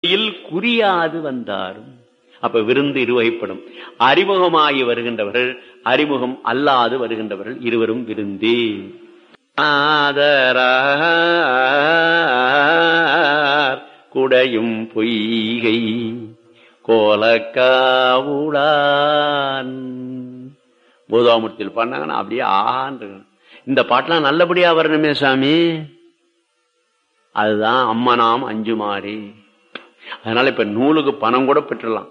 இல் குறியாது வந்தாரும் அப்ப விருந்து இருவகைப்படும் அறிமுகமாகி வருகின்றவர்கள் அறிமுகம் அல்லாது வருகின்றவர்கள் இருவரும் விருந்தே ஆதரார் குடையும் பொய்கை கோலக்காவுளான் பூதாமூர்த்தியில் பண்ணாங்கன்னா அப்படியே ஆண்டு இந்த பாட்டெல்லாம் நல்லபடியா வரணுமே சாமி அதுதான் அம்மனாம் அஞ்சுமாறி அதனால இப்ப நூலுக்கு பணம் கூட பெற்றலாம்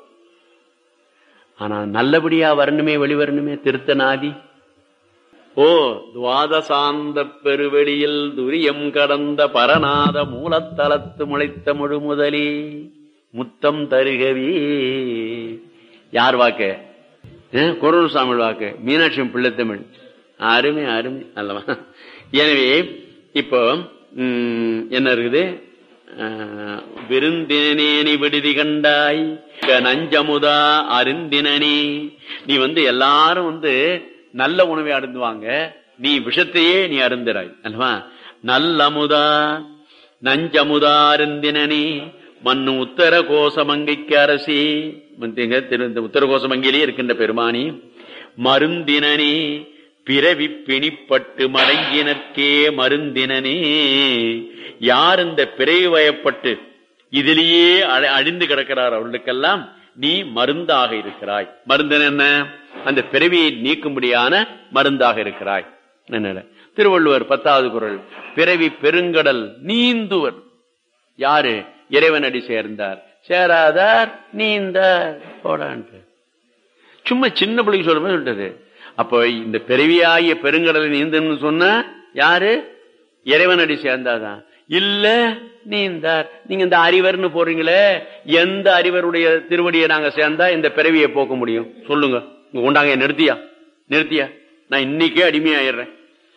ஆனா நல்லபடியா வரணுமே வெளிவரணுமே திருத்தநாதி ஓ துவாதசாந்த பெருவெளியில் துரியம் கடந்த பரநாத மூலத்தலத்து முளைத்த முழு முதலே முத்தம் தருகவே யார் வாக்கு குரல்சாமி வாக்கு மீனாட்சி பிள்ளை தமிழ் அருமை அருமை அல்லவா எனவே இப்போ என்ன இருக்குது விருந்தினேனி விடுதி கண்டாய் நஞ்சமுதா அருந்தினனே நீ வந்து எல்லாரும் வந்து நல்ல உணவை அருந்துவாங்க நீ விஷத்தையே நீ அருந்துறாய் அல்லவா நல்லமுதா நஞ்சமுதா அருந்தினனே மண்ணு உத்தர கோசமங்கைக்கு அரசி உத்தர கோசமங்கையிலே இருக்கின்ற பெருமானி மருந்தினனே பிறவி பிணிப்பட்டு மடங்கினர்க்கே மருந்தினனே யார் இந்த பிறவி வயப்பட்டு இதிலேயே அழிந்து கிடக்கிறார் அவர்களுக்கெல்லாம் நீ மருந்தாக இருக்கிறாய் மருந்தன் என்ன அந்த பிறவியை நீக்கும்படியான மருந்தாக இருக்கிறாய் என்ன திருவள்ளுவர் பத்தாவது குரல் பிறவி பெருங்கடல் நீந்துவர் யாரு இறைவனடி சேர்ந்தார் சேராதார் நீந்தார் போடான்ட்டு சும்மா சின்ன பிள்ளைக்கு சொல்ற சொல்லிட்டது அப்போ இந்த பிறவியாகிய பெருங்கடலை நீந்தன்னு சொன்ன யாரு இறைவனடி சேர்ந்தாதான் இல்ல நீந்தார் நீங்க இந்த அறிவர்னு போறீங்களே எந்த அறிவருடைய திருவடியை நாங்க சேர்ந்தா இந்த பிறவியை போக்க முடியும் சொல்லுங்க உண்டாங்க நிறுத்தியா நிறுத்தியா நான் இன்னைக்கே அடிமையாயிடுறேன்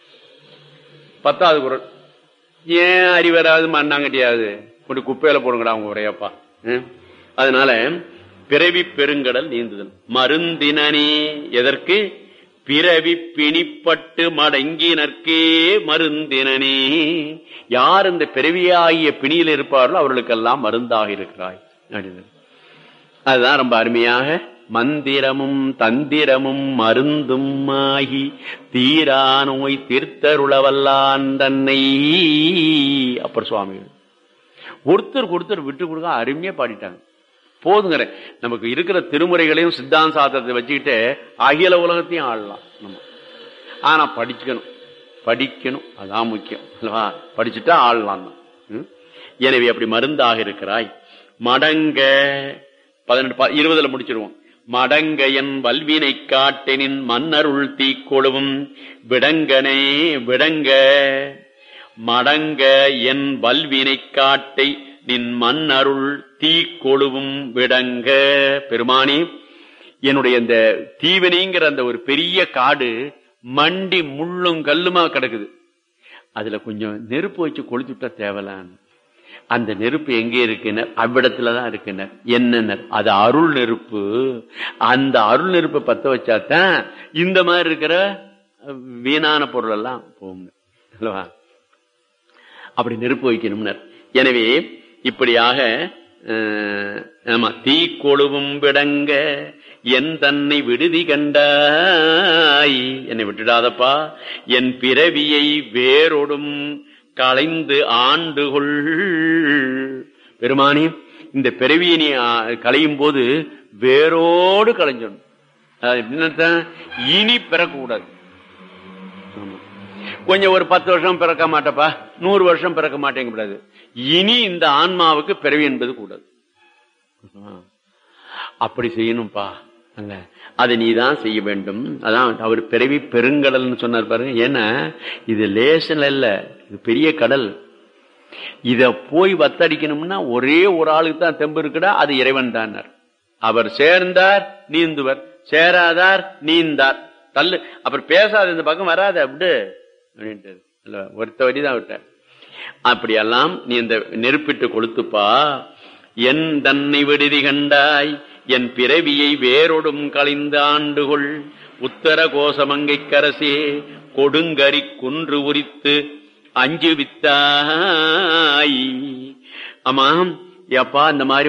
பத்தாவது குரல் ஏன் அறிவராது மண்ணாங்கட்டியாவது கொண்டு குப்பையில போடுங்கடா அவங்க உரையப்பா அதனால பிறவி பெருங்கடல் நீந்துதல் மருந்தினனே எதற்கு பிறவி பிணிப்பட்டு மடங்கினர்க்கே மருந்தினனே யார் இந்த பிறவியாகிய பிணியில் இருப்பார்களோ அவர்களுக்கெல்லாம் மருந்தாக இருக்கிறாய் அதுதான் ரொம்ப அருமையாக மந்திரமும் தந்திரமும் மருந்தும் ஆகி தீரா நோய் தீர்த்தருளவல்லான் தன்னை அப்பர் சுவாமிகள் ஒருத்தர் ஒருத்தர் விட்டு கொடுக்க அருமையா பாடிட்டாங்க போதுங்கிற நமக்கு இருக்கிற திருமுறைகளையும் சித்தாந்த சாத்திரத்தை வச்சுக்கிட்டு அகில உலகத்தையும் ஆடலாம் நம்ம ஆனா படிக்கணும் படிக்கணும் அதான் முக்கியம் அல்லவா படிச்சுட்டா ஆடலாம் தான் எனவே அப்படி மருந்தாக இருக்கிறாய் மடங்க பதினெட்டு இருபதுல முடிச்சிருவோம் மடங்க என் வல்வினை காட்டெனின் மன்னருள் தீக்கொழுவும் விடங்கனே விடங்க மடங்க என் வல்வினை காட்டை நின் மண் அருள் தீ கொழுவும் விடங்க பெருமானி என்னுடைய இந்த தீவனிங்கிற அந்த ஒரு பெரிய காடு மண்டி முள்ளும் கல்லுமா கிடக்குது அதுல கொஞ்சம் நெருப்பு வச்சு கொளுத்துட்டா தேவலான்னு அந்த நெருப்பு எங்கே இருக்குனர் அவ்விடத்துலதான் இருக்குனர் என்னன்னர் அது அருள் நெருப்பு அந்த அருள் நெருப்பை பத்த வச்சாதான் இந்த மாதிரி இருக்கிற வீணான பொருள் எல்லாம் போகும் அல்லவா அப்படி நெருப்பு வைக்கணும்னர் எனவே இப்படியாக ஆமா தீ கொழுவும் விடங்க என் தன்னை விடுதி கண்டாய் என்னை விட்டுடாதப்பா என் பிறவியை வேறொடும் களைந்து ஆண்டுகொள் பெருமானி இந்த பிறவியை நீ களையும் போது வேரோடு களைஞ்சிடணும் இனி பிறக்கக்கூடாது கொஞ்சம் ஒரு பத்து வருஷம் பிறக்க மாட்டப்பா நூறு வருஷம் பிறக்க மாட்டேங்க கூடாது இனி இந்த ஆன்மாவுக்கு பிறவி என்பது கூடாது அப்படி செய்யணும்பா அல்ல அதை நீ தான் செய்ய வேண்டும் அதான் அவர் பிறவி பெருங்கடல்னு சொன்னார் பாருங்க ஏன்னா இது லேசன் இல்ல இது பெரிய கடல் இத போய் வத்தடிக்கணும்னா ஒரே ஒரு ஆளுக்கு தான் தெம்பு இருக்குடா அது இறைவன் தான் அவர் சேர்ந்தார் நீந்துவர் சேராதார் நீந்தார் தள்ளு அப்புறம் பேசாத இந்த பக்கம் வராது அப்படி அப்படின்ட்டு ஒருத்த வரிதான் விட்டார் அப்படியெல்லாம் நீ இந்த நெருப்பிட்டு கொளுத்துப்பா என் தன்னை விடுதி கண்டாய் என் பிறவியை வேறொடும் கலைந்த ஆண்டுகொள் உத்தர கோசமங்கை கரசே கொடுங்கரி குன்று உரித்து அஞ்சு வித்தாய் ஆமாம் எப்பா இந்த மாதிரி